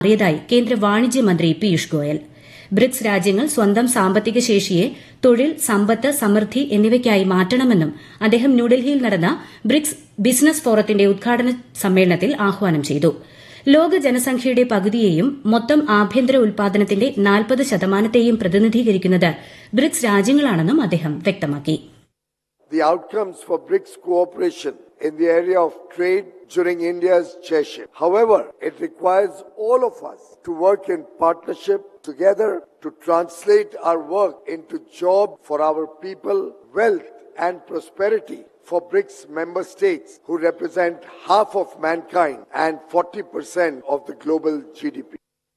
മാറിയതായി കേന്ദ്ര വാണിജ്യ മന്ത്രി പീയൂഷ് ഗോയൽ ബ്രിക്സ് രാജ്യങ്ങൾ സ്വന്തം സാമ്പത്തിക ശേഷിയെ തൊഴിൽ സമ്പത്ത് സമൃദ്ധി എന്നിവയ്ക്കായി മാറ്റണമെന്നും അദ്ദേഹം ന്യൂഡൽഹിയിൽ നടന്ന ബ്രിക്സ് ബിസിനസ് ഫോറത്തിന്റെ ഉദ്ഘാടന സമ്മേളനത്തിൽ ആഹ്വാനം ചെയ്തു ലോക ജനസംഖ്യയുടെ പകുതിയെയും മൊത്തം ആഭ്യന്തര ഉൽപാദനത്തിന്റെ നാൽപ്പത് ശതമാനത്തെയും പ്രതിനിധീകരിക്കുന്നത് ബ്രിക്സ് രാജ്യങ്ങളാണെന്നും അദ്ദേഹം വ്യക്തമാക്കി The outcomes for BRICS cooperation in the area of trade during India's chairship. However, it requires all of us to work in partnership together to translate our work into jobs for our people, wealth and prosperity for BRICS member states who represent half of mankind and 40% of the global GDP.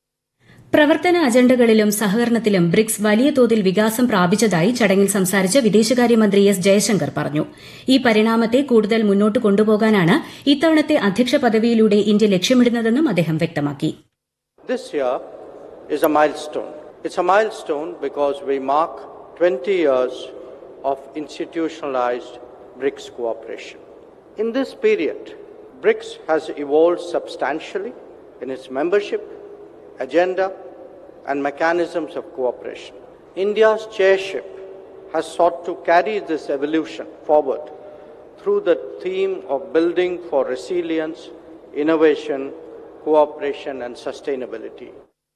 പ്രവർത്തന അജണ്ടകളിലും സഹകരണത്തിലും BRICS വലിയ തോതിൽ വികാസം പ്രാപിച്ചതായി ചടങ്ങിൽ സംസാരിച്ച വിദേശകാര്യമന്ത്രി S Jaishankar പറഞ്ഞു ഈ പരിണാമത്തെ കൂടുതൽ മുന്നോട്ട് കൊണ്ടുപോകാനാണ് ഇത്തവണത്തെ അധ്യക്ഷ പദവിയിലൂടെ ഇന്ത്യ ലക്ഷ്യമിടുന്നതെന്നും അദ്ദേഹം വ്യക്തമാക്കി This year is a milestone. It's a milestone because we mark 20 years of institutionalized BRICS cooperation. In this period, BRICS has evolved substantially in its membership, agenda, and mechanisms of cooperation. India's chairship has sought to carry this evolution forward through the theme of building for resilience, innovation, cooperation, and sustainability.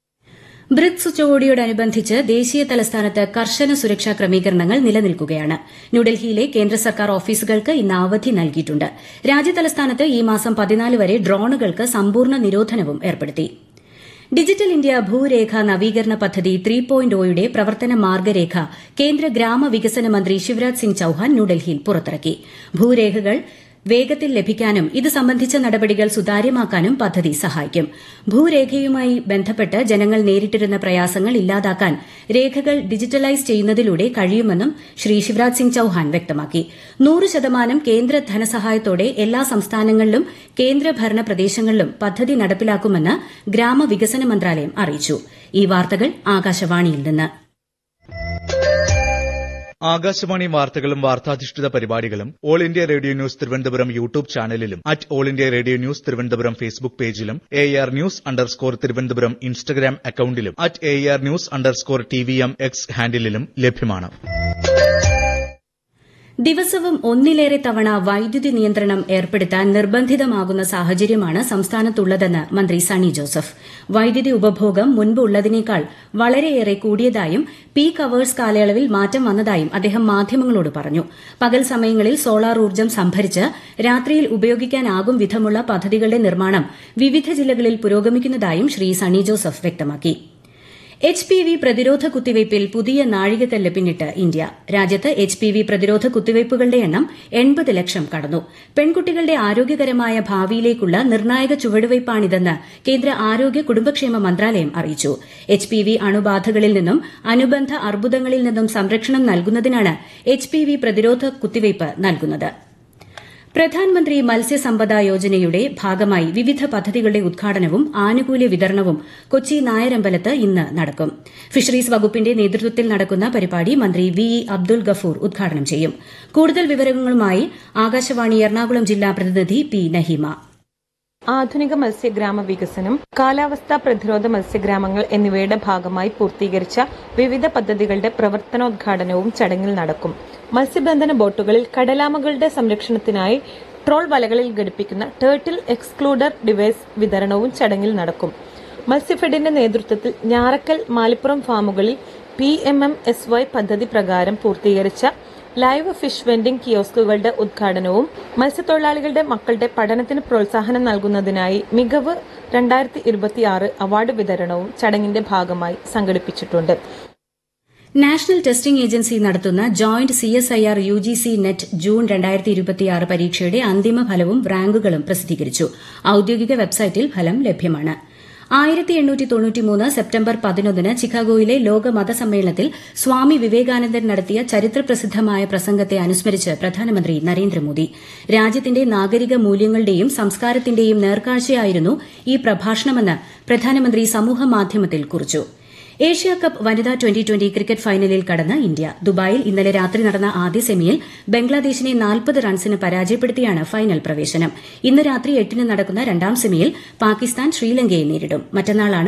BRICS ഉച്ചകോടിയോടനുബന്ധിച്ച് ദേശീയ തലസ്ഥാനത്ത് കർശന സുരക്ഷാ ക്രമീകരണങ്ങൾ നിലനിൽക്കുകയാണ് ന്യൂഡൽഹിയിലെ കേന്ദ്ര സർക്കാർ ഓഫീസുകൾക്ക് ഇന്ന് അവധി നൽകിയിട്ടുണ്ട് രാജ്യതലസ്ഥാനത്ത് ഈ മാസം പതിനാല് വരെ ഡ്രോണുകൾക്ക് സമ്പൂർണ്ണ നിരോധനവും ഏർപ്പെടുത്തി ഡിജിറ്റൽ ഇന്ത്യ ഭൂരേഖ നവീകരണ പദ്ധതി ത്രീ പോയിന്റ് ഒയുടെ പ്രവർത്തന മാർഗരേഖ കേന്ദ്ര ഗ്രാമവികസന മന്ത്രി ശിവരാജ് സിംഗ് ചൌഹാൻ ന്യൂഡൽഹിയിൽ പുറത്തിറക്കി ഭൂരേഖകൾ വേഗത്തിൽ ലഭിക്കാനും ഇത് സംബന്ധിച്ച നടപടികൾ സുതാര്യമാക്കാനും പദ്ധതി സഹായിക്കും ഭൂരേഖയുമായി ബന്ധപ്പെട്ട് ജനങ്ങൾ നേരിട്ടിരുന്ന പ്രയാസങ്ങൾ ഇല്ലാതാക്കാൻ രേഖകൾ ഡിജിറ്റലൈസ് ചെയ്യുന്നതിലൂടെ കഴിയുമെന്നും ശ്രീ ശിവരാജ് സിംഗ് ചൌഹാൻ വ്യക്തമാക്കി നൂറ് ശതമാനം കേന്ദ്ര ധനസഹായത്തോടെ എല്ലാ സംസ്ഥാനങ്ങളിലും കേന്ദ്രഭരണ പ്രദേശങ്ങളിലും പദ്ധതി നടപ്പിലാക്കുമെന്ന് ഗ്രാമവികസന മന്ത്രാലയം അറിയിച്ചു ഈ വാർത്തകൾ ആകാശവാണിയിൽ നിന്ന് ആകാശവാണി വാർത്തകളും വാർത്താധിഷ്ഠിത പരിപാടികളും all India radio news Thiruvananthapuram YouTube ചാനലിലും at all India radio news Thiruvananthapuram Facebook പേജിലും A R news underscore Thiruvananthapuram Instagram അക്കൌണ്ടിലും at A R news underscore T V M X ഹാൻഡിലും ലഭ്യമാണ് ദിവസവും ഒന്നിലേറെ തവണ വൈദ്യുതി നിയന്ത്രണം ഏർപ്പെടുത്താൻ നിർബന്ധിതമാകുന്ന സാഹചര്യമാണ് സംസ്ഥാനത്തുള്ളതെന്ന് മന്ത്രി സണ്ണി ജോസഫ് വൈദ്യുതി ഉപഭോഗം മുൻപ് ഉള്ളതിനേക്കാൾ വളരെയേറെ കൂടിയതായും പീക്ക് അവേഴ്സ് കാലയളവിൽ മാറ്റം വന്നതായും അദ്ദേഹം മാധ്യമങ്ങളോട് പറഞ്ഞു പകൽ സമയങ്ങളിൽ സോളാർ ഊർജ്ജം സംഭരിച്ച് രാത്രിയിൽ ഉപയോഗിക്കാനാകും വിധമുള്ള പദ്ധതികളുടെ നിർമ്മാണം വിവിധ ജില്ലകളിൽ പുരോഗമിക്കുന്നതായും ശ്രീ സണ്ണി ജോസഫ് വ്യക്തമാക്കി എച്ച് പി വി പ്രതിരോധ കുത്തിവയ്പിൽ പുതിയ നാഴികക്കല്ല് പിന്നിട്ട് ഇന്ത്യ രാജ്യത്ത് എച്ച് പി വി പ്രതിരോധ കുത്തിവയ്പുകളുടെ എണ്ണം എൺപത് ലക്ഷം കടന്നു പെൺകുട്ടികളുടെ ആരോഗ്യകരമായ ഭാവിയിലേക്കുള്ള നിർണായക ചുവടുവയ്പാണിതെന്ന് കേന്ദ്ര ആരോഗ്യ കുടുംബക്ഷേമ മന്ത്രാലയം അറിയിച്ചു എച്ച് പി വി അണുബാധകളിൽ നിന്നും അനുബന്ധ അർബുദങ്ങളിൽ നിന്നും സംരക്ഷണം നൽകുന്നതിനാണ് എച്ച് പി വി പ്രതിരോധ കുത്തിവയ്പ് നൽകുന്നത് പ്രധാൻമന്ത്രി മത്സ്യസമ്പദ യോജനയുടെ ഭാഗമായി വിവിധ പദ്ധതികളുടെ ഉദ്ഘാടനവും ആനുകൂല്യ വിതരണവും കൊച്ചി നായരമ്പലത്ത് ഇന്ന് നടക്കും ഫിഷറീസ് വകുപ്പിന്റെ നേതൃത്വത്തിൽ നടക്കുന്ന പരിപാടി മന്ത്രി വി ഇ അബ്ദുൽ ഗഫൂർ ഉദ്ഘാടനം ചെയ്യും കൂടുതൽ വിവരങ്ങളുമായി ആകാശവാണി എറണാകുളം ജില്ലാ പ്രതിനിധി പി നഹീമ ആധുനിക മത്സ്യഗ്രാമ വികസനം കാലാവസ്ഥാ പ്രതിരോധ മത്സ്യഗ്രാമങ്ങൾ എന്നിവയുടെ ഭാഗമായി പൂർത്തീകരിച്ച വിവിധ പദ്ധതികളുടെ പ്രവർത്തനോദ്ഘാടനവും ചടങ്ങിൽ നടക്കും മത്സ്യബന്ധന ബോട്ടുകളിൽ കടലാമകളുടെ സംരക്ഷണത്തിനായി ട്രോൾ വലകളിൽ ഘടിപ്പിക്കുന്ന ടേർട്ടിൽ എക്സ്ക്ലൂഡർ ഡിവൈസ് വിതരണവും ചടങ്ങിൽ നടക്കും മത്സ്യഫെഡിന്റെ നേതൃത്വത്തിൽ ഞാറക്കൽ മാലിപ്പുറം ഫാമുകളിൽ P M M S Y പദ്ധതി പ്രകാരം പൂർത്തീകരിച്ച ലൈവ് ഫിഷ് വെൻഡിംഗ് കിയോസ്കുകളുടെ ഉദ്ഘാടനവും മത്സ്യത്തൊഴിലാളികളുടെ മക്കളുടെ പഠനത്തിന് പ്രോത്സാഹനം നൽകുന്നതിനായി മികവ് രണ്ടായിരത്തി ഇരുപത്തിയാറ് അവാർഡ് വിതരണവും ചടങ്ങിന്റെ ഭാഗമായി സംഘടിപ്പിച്ചിട്ടുണ്ട് നാഷണൽ ടെസ്റ്റിംഗ് ഏജൻസി നടത്തുന്ന joint C S I R U G C net June രണ്ടായിരത്തി ഇരുപത്തിയാറ് പരീക്ഷയുടെ അന്തിമ ഫലവും റാങ്കുകളും പ്രസിദ്ധീകരിച്ചു ഔദ്യോഗിക വെബ്സൈറ്റിൽ ഫലം ലഭ്യമാണ് ആയിരത്തി എണ്ണൂറ്റി തൊണ്ണൂറ്റിമൂന്ന് സെപ്റ്റംബർ പതിനൊന്നിന് ചിക്കാഗോയിലെ ലോക മതസമ്മേളനത്തിൽ സ്വാമി വിവേകാനന്ദൻ നടത്തിയ ചരിത്രപ്രസിദ്ധമായ പ്രസംഗത്തെ അനുസ്മരിച്ച് പ്രധാനമന്ത്രി നരേന്ദ്രമോദി രാജ്യത്തിന്റെ നാഗരിക മൂല്യങ്ങളുടെയും സംസ്കാരത്തിന്റെയും നേർക്കാഴ്ചയായിരുന്നു ഈ പ്രഭാഷണമെന്ന് പ്രധാനമന്ത്രി സമൂഹമാധ്യമത്തിൽ കുറിച്ചു ഏഷ്യ കപ്പ് വനിതാ ട്വന്റി ട്വന്റി ക്രിക്കറ്റ് ഫൈനലിൽ കടന്ന ഇന്ത്യ ദുബായിൽ ഇന്നലെ രാത്രി നടന്ന ആദ്യ സെമിയിൽ ബംഗ്ലാദേശിനെ നാൽപ്പത് റൺസിന് പരാജയപ്പെടുത്തിയാണ് ഫൈനൽ പ്രവേശനം ഇന്ന് രാത്രി എട്ടിന് നടക്കുന്ന രണ്ടാം സെമിയിൽ പാകിസ്ഥാൻ ശ്രീലങ്കയെ നേരിടും മറ്റന്നാളാണ്